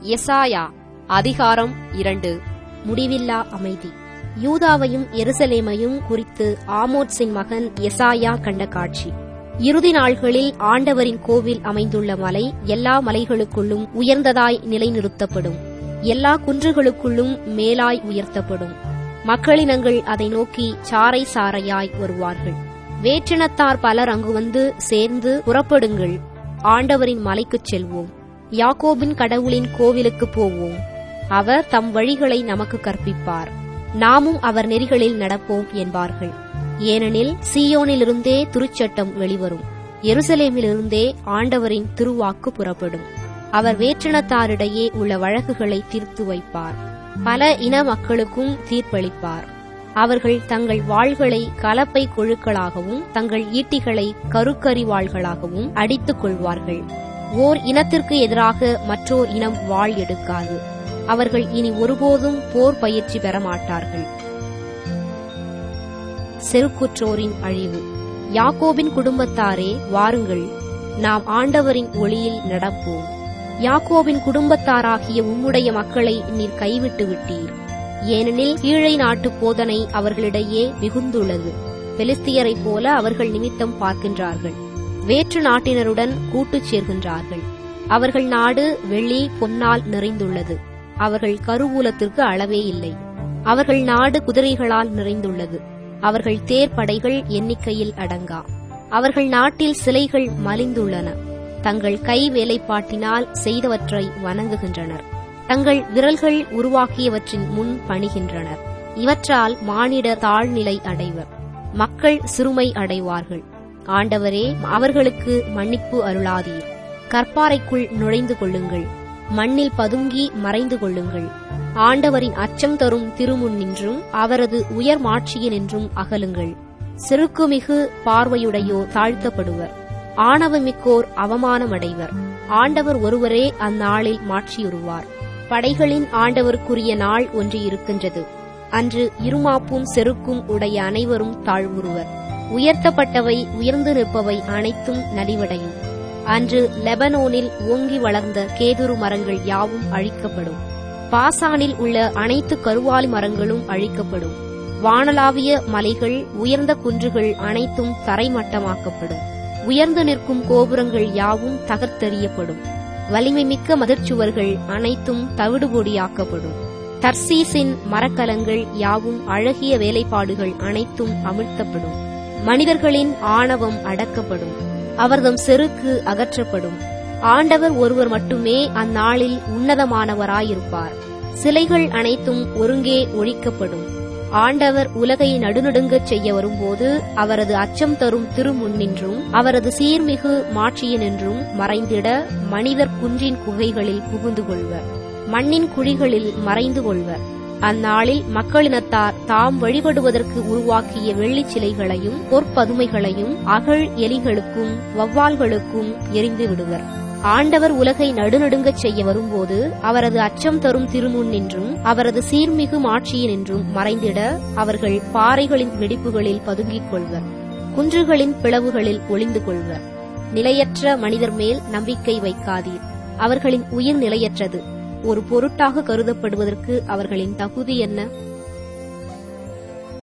எசாயா அதிகாரம் இரண்டு முடிவில்லா அமைதி யூதாவையும் எருசலேமையும் குறித்து ஆமோத்ஸின் மகன் எசாயா கண்ட காட்சி இறுதி நாள்களில் ஆண்டவரின் கோவில் அமைந்துள்ள மலை எல்லா மலைகளுக்குள்ளும் உயர்ந்ததாய் நிலைநிறுத்தப்படும் எல்லா குன்றுகளுக்குள்ளும் மேலாய் உயர்த்தப்படும் மக்களினங்கள் அதை நோக்கி சாறை சாறையாய் வருவார்கள் வேற்றினத்தார் பலர் அங்கு வந்து சேர்ந்து புறப்படுங்கள் ஆண்டவரின் மலைக்குச் செல்வோம் யாக்கோபின் கடவுளின் கோவிலுக்கு போவோம் அவர் தம் வழிகளை நமக்கு கற்பிப்பார் நாமும் அவர் நெறிகளில் நடப்போம் என்பார்கள் ஏனெனில் சீயோனிலிருந்தே திருச்சட்டம் வெளிவரும் எருசலேமிலிருந்தே ஆண்டவரின் திருவாக்கு புறப்படும் அவர் வேற்றினத்தாரிடையே உள்ள வழக்குகளை தீர்த்து வைப்பார் பல இன மக்களுக்கும் தீர்ப்பளிப்பார் அவர்கள் தங்கள் வாள்களை கலப்பை கொழுக்களாகவும் தங்கள் ஈட்டிகளை கருக்கறிவாள்களாகவும் அடித்துக் கொள்வார்கள் ஓர் இனத்திற்கு எதிராக மற்றோர் இனம் வாள் எடுக்காது அவர்கள் இனி ஒருபோதும் போர் பயிற்சி பெற மாட்டார்கள் செருக்குற்றோரின் அழிவு யாக்கோபின் குடும்பத்தாரே வாருங்கள் நாம் ஆண்டவரின் ஒளியில் நடப்போம் யாக்கோபின் குடும்பத்தாராகிய உம்முடைய மக்களை நீர் கைவிட்டு விட்டீர் ஏனெனில் கீழை நாட்டு போதனை அவர்களிடையே மிகுந்துள்ளது பெலிஸ்தியரைப் போல அவர்கள் நிமித்தம் பார்க்கின்றார்கள் வேற்று நாட்டினருடன் கூட்டுச் சேர்கின்றார்கள் அவர்கள் நாடு வெள்ளி பொன்னால் நிறைந்துள்ளது அவர்கள் கருவூலத்திற்கு அளவே இல்லை அவர்கள் நாடு குதிரைகளால் நிறைந்துள்ளது அவர்கள் தேர்ப்படைகள் எண்ணிக்கையில் அடங்கா அவர்கள் நாட்டில் சிலைகள் மலிந்துள்ளன தங்கள் கை வேலைப்பாட்டினால் செய்தவற்றை வணங்குகின்றனர் தங்கள் விரல்கள் உருவாக்கியவற்றின் முன் பணிகின்றனர் இவற்றால் மானிட தாழ்நிலை அடைவர் மக்கள் சிறுமை அடைவார்கள் ஆண்டவரே அவர்களுக்கு மன்னிப்பு அருளாதீர் கற்பாறைக்குள் நுழைந்து கொள்ளுங்கள் மண்ணில் பதுங்கி மறைந்து கொள்ளுங்கள் ஆண்டவரின் அச்சம் தரும் திருமுன் நின்றும் அவரது உயர் மாட்சியினின்றும் அகலுங்கள் செருக்குமிகு பார்வையுடையோ தாழ்த்தப்படுவர் ஆணவமிக்கோர் அவமானமடைவர் ஆண்டவர் ஒருவரே அந்நாளில் மாட்சியுறுவார் படைகளின் ஆண்டவருக்குரிய நாள் ஒன்று இருக்கின்றது அன்று இருமாப்பும் செருக்கும் உடைய அனைவரும் தாழ்வுறுவர் உயர்த்தப்பட்டவை உயர்ந்து நிற்பவை அனைத்தும் நலிவடையும் அன்று லெபனோனில் ஓங்கி வளர்ந்த கேதுரு மரங்கள் யாவும் அழிக்கப்படும் பாசானில் உள்ள அனைத்து கருவாலி மரங்களும் அழிக்கப்படும் வானளாவிய மலைகள் உயர்ந்த குன்றுகள் அனைத்தும் தரைமட்டமாக்கப்படும் உயர்ந்து நிற்கும் கோபுரங்கள் யாவும் தகர்த்தெறியப்படும் வலிமை மிக்க மதிர்ச்சுவர்கள் அனைத்தும் தவிடுபொடியாக்கப்படும் தர்சீசின் மரக்கலங்கள் யாவும் அழகிய வேலைப்பாடுகள் அனைத்தும் அமிழ்த்தப்படும் மனிதர்களின் ஆணவம் அடக்கப்படும் அவர்தம் செருக்கு அகற்றப்படும் ஆண்டவர் ஒருவர் மட்டுமே அந்நாளில் உன்னதமானவராயிருப்பார் சிலைகள் அனைத்தும் ஒருங்கே ஒழிக்கப்படும் ஆண்டவர் உலகை நடுநடுங்கச் செய்ய வரும்போது அவரது அச்சம் தரும் திருமுன்னின்றும் அவரது சீர்மிகு மாட்சியினின்றும் மறைந்திட மனிதர் குன்றின் குகைகளில் புகுந்து கொள்வர் மண்ணின் குழிகளில் மறைந்து கொள்வர் அந்நாளில் மக்களினத்தார் தாம் வழிபடுவதற்கு உருவாக்கிய வெள்ளிச் சிலைகளையும் பொற்பதுமைகளையும் அகழ் எலிகளுக்கும் வவ்வால்களுக்கும் எரிந்து விடுவர் ஆண்டவர் உலகை நடுநடுங்கச் செய்ய வரும்போது அவரது அச்சம் தரும் திருமுன் நின்றும் அவரது சீர்மிகு மாட்சியினின்றும் மறைந்திட அவர்கள் பாறைகளின் வெடிப்புகளில் பதுங்கிக் கொள்வர் குன்றுகளின் பிளவுகளில் ஒளிந்து கொள்வர் நிலையற்ற மனிதர் மேல் நம்பிக்கை வைக்காதீர் அவர்களின் உயிர் நிலையற்றது ஒரு பொருட்டாக கருதப்படுவதற்கு அவர்களின் தகுதி என்ன